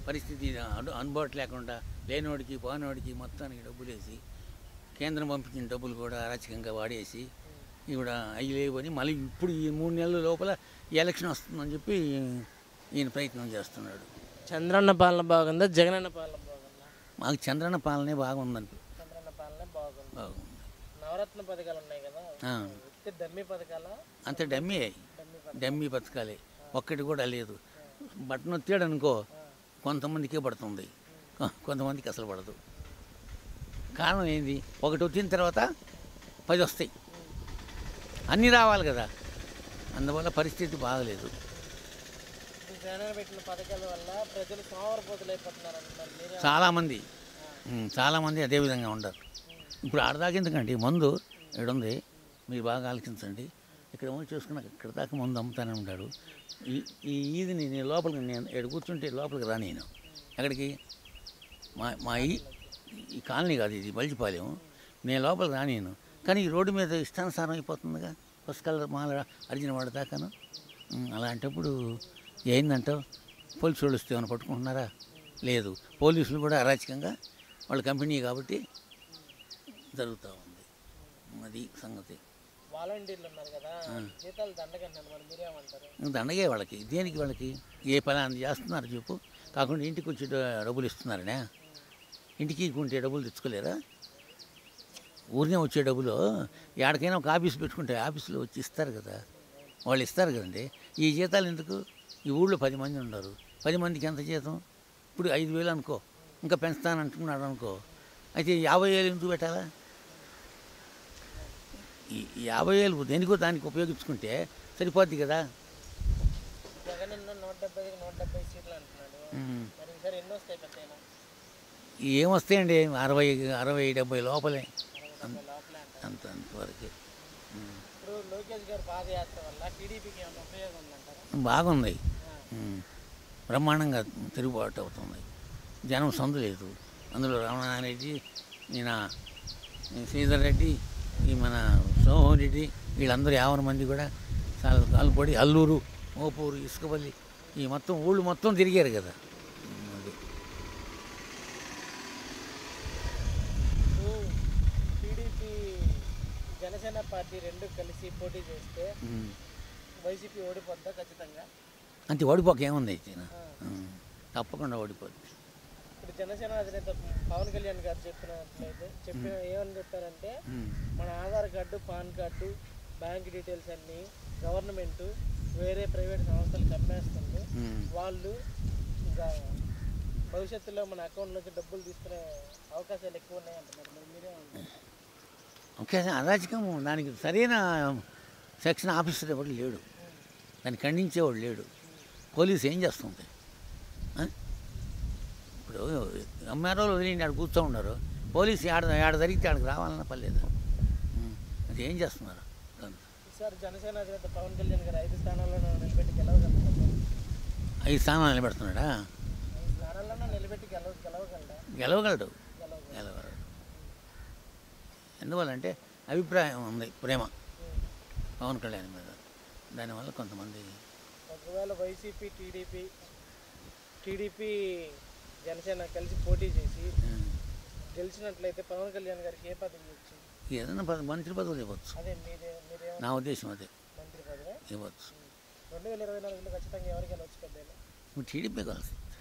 పరిస్థితి అను- అందుబాటు లేకుండా లేనివాడికి పోనివాడికి మొత్తానికి డబ్బులు వేసి కేంద్రం పంపించిన డబ్బులు కూడా అరాచకంగా వాడేసి ఇవిడ అవి లేవని మళ్ళీ ఇప్పుడు ఈ మూడు నెలల లోపల ఈ ఎలక్షన్ వస్తుందని చెప్పి ఈయన ప్రయత్నం చేస్తున్నాడు చంద్రన్న పాలన బాగుందా జగనన్న పాలన బాగుందా మాకు చంద్రన్న పాలనే బాగుందని చంద్రన్న పాలన బాగుంది బాగుంది నవరత్న పథకాలు ఉన్నాయి కదా ఆ. ఉత్తి డమ్మీ పథకాల అంత డమ్మీ డమ్మీ పథకాలు డమ్మీ బతకాలి ఒక్కటి కూడా లేదు బటన్ వచ్చాడు అనుకో కొంతమందికే పడుతుంది కొ- కొంతమందికి అసలు పడదు కారణం ఏంది ఒకటి వచ్చిన తర్వాత పది వస్తాయి అన్నీ రావాలి కదా అందువల్ల పరిస్థితి బాగలేదు ఇప్పుడు జగన్ పెట్టిన పథకాల వల్ల ప్రజలు సోమరపోతులు అయిపోతున్నారు అంటున్నారు మీరే చాలామంది ఉమ్, చాలామంది అదే విధంగా ఉండరు ఇప్పుడు ఆడదాకా ఎందుకండి మందు ఇక్కడ ఉంది మీరు బాగా ఆలోచించండి ఇక్కడ ఏమో చూసుకున్నాక ఇక్కడ దాకా మందు అమ్ముతానే ఉంటాడు ఈ ఈ ఈదిని నేను లోపలికి నేను ఇక్కడ కూర్చుంటే లోపలికి రా నేను ఎక్కడికి మా మా ఈ ఈ కాలనీ కాదు ఇది బలిజిపాలెం నేను లోపలికి రా నేను కానీ ఈ రోడ్డు మీద ఇష్టానుసారం అయిపోతుందిగా పుస్తకాల మాల అర్జున వాడి దాకాను ఉమ్, అలాంటప్పుడు ఏందంటావు పోలీసు వాళ్ళు వస్తే ఏమైనా పట్టుకుంటున్నారా లేదు పోలీసులు కూడా అరాచకంగా వాళ్ళ కంపెనీ కాబట్టి జరుగుతూ ఉంది అది సంగతి వాలంటీర్లు ఉన్నారు కదా జీతాలు దండకంటున్నారు మరి మీరేమంటారు ఇంక దండగే వాళ్ళకి దేనికి వాళ్ళకి ఏ పని అంత చేస్తున్నారు చెప్పు కాకుండా ఇంటికి వచ్చి డ- డబ్బులు ఇస్తున్నారనే ఇంటికి ఉంటే డబ్బులు తెచ్చుకోలేరా ఊరినే వచ్చే డబ్బులు ఎక్కడికైనా ఒక ఆఫీస్ పెట్టుకుంటే ఆఫీసులో వచ్చి ఇస్తారు కదా వాళ్ళు ఇస్తారు కదండి ఈ జీతాలు ఎందుకు ఈ ఊళ్ళో పది మంది ఉన్నారు పది మందికి ఎంత జీతం ఇప్పుడు ఐదు వేలు అనుకో ఇంకా పెంచుతానంటున్నాడు అనుకో అయితే యాభై వేలు ఎందుకు పెట్టాలా ఈ ఈ యాభై వేలు దేనికో దానికి ఉపయోగించుకుంటే సరిపోద్ది కదా జగన్ ఎన్నో నూట డెబ్బైకి నూట డెబ్బై సీట్లు అంటున్నాడు ఉమ్. మరి ఈసారి ఎన్నో వస్తాయి పెద్ద ఏమొస్తాయండి అరవై అరవై డెబ్బై లోపలే లోపలే అంటారు అంత అంతవరకు ఉమ్. ఇప్పుడు లోకేష్ గారు పాదయాత్ర వల్ల టీడీపీకి ఏమైనా ఉపయోగం ఉందంటారా బాగుంది ఉమ్. బ్రహ్మాండంగా తిరుగుబాటు అవుతుంది జనం సందు లేదు అందులో రమణారెడ్డి ఈయన శ్రీధర్ రెడ్డి ఈ మన సోమోహన్ రెడ్డి వీళ్ళందరూ యాభై మంది కూడా చాలా కాలుపడి అల్లూరు మోపూరు ఇసుకపల్లి ఈ మొత్తం ఊళ్ళు మొత్తం తిరిగారు కదా ఉమ్, అది ఇప్పుడు టీడీపీ జనసేన పార్టీ రెండు కలిసి పోటీ చేస్తే ఉమ్. వైసీపీ ఓడిపోద్దా ఖచ్చితంగా అంతే ఓడిపోక ఏముంది అయితే ఉమ్. తప్పకుండా ఓడిపోద్ది ఇప్పుడు జనసేన అధినేత పవన్ కళ్యాణ్ గారు చెప్పినట్లయితే చెప్పిన ఏమని చెప్పారంటే ఉమ్. మన Aadhaar card PAN card bank details అన్నీ గవర్నమెంట్ వేరే ప్రైవేట్ సంస్థలకు అమ్మేస్తుంది ఉమ్. వాళ్ళు ఇంకా భవిష్యత్తులో మన అకౌంట్ నుంచి డబ్బులు తీసుకునే అవకాశాలు ఎక్కువ ఉన్నాయి అంటున్నారు మరి మీరే ఓకే అరాచకం దానికి సరైన సెక్షన్ ఆఫీసర్ ఎవడు లేడు దాన్ని ఖండించేవాడు లేడు పోలీసు ఏం చేస్తుంది ఆ? ఇప్పుడు ఎంఆర్ఓ వదిలిండి ఆడ కూర్చో ఉన్నారు పోలీసు ఆడ ఆడ జరిగితే ఆడికి రావాలన్న పర్లేదు ఉం. అది ఏం చేస్తున్నారు అంత. ఈసారి జనసేన అధినేత పవన్ కళ్యాణ్ గారు ఐదు స్థానాల్లోనూ నిలబెట్టి గెలవగలుగుతారు ఐదు స్థానాలు నిలబెడుతున్నాడా ఐదు స్థానాల్లోనూ నిలబెట్టి గెలవ గెలవగలరా గెలవగలడు గెలవగలరు గెలవగలడు ఎందువల్లంటే అభిప్రాయం ఉంది ప్రేమ పవన్ కళ్యాణ్ మీద దానివల్ల కొంతమంది ఒకవేళ వైసీపీ టీడీపీ టీడీపీ జనసేన కలిసి పోటీ చేసి ఉం. గెలిచినట్లయితే పవన్ కళ్యాణ్ గారికి ఏ పదవి వచ్చింది ఏదైనా పద మంత్రి పదవులు ఇవ్వచ్చు అదే మీదే మీరేమో నా ఉద్దేశం అదే మంత్రి పదవి ఇవ్వచ్చు రెండు వేల ఇరవై నాలుగులో ఖచ్చితంగా ఎవరికి వెళ్ళవచ్చు పెద్ద ఇప్పుడు టీడీపీ కలిసి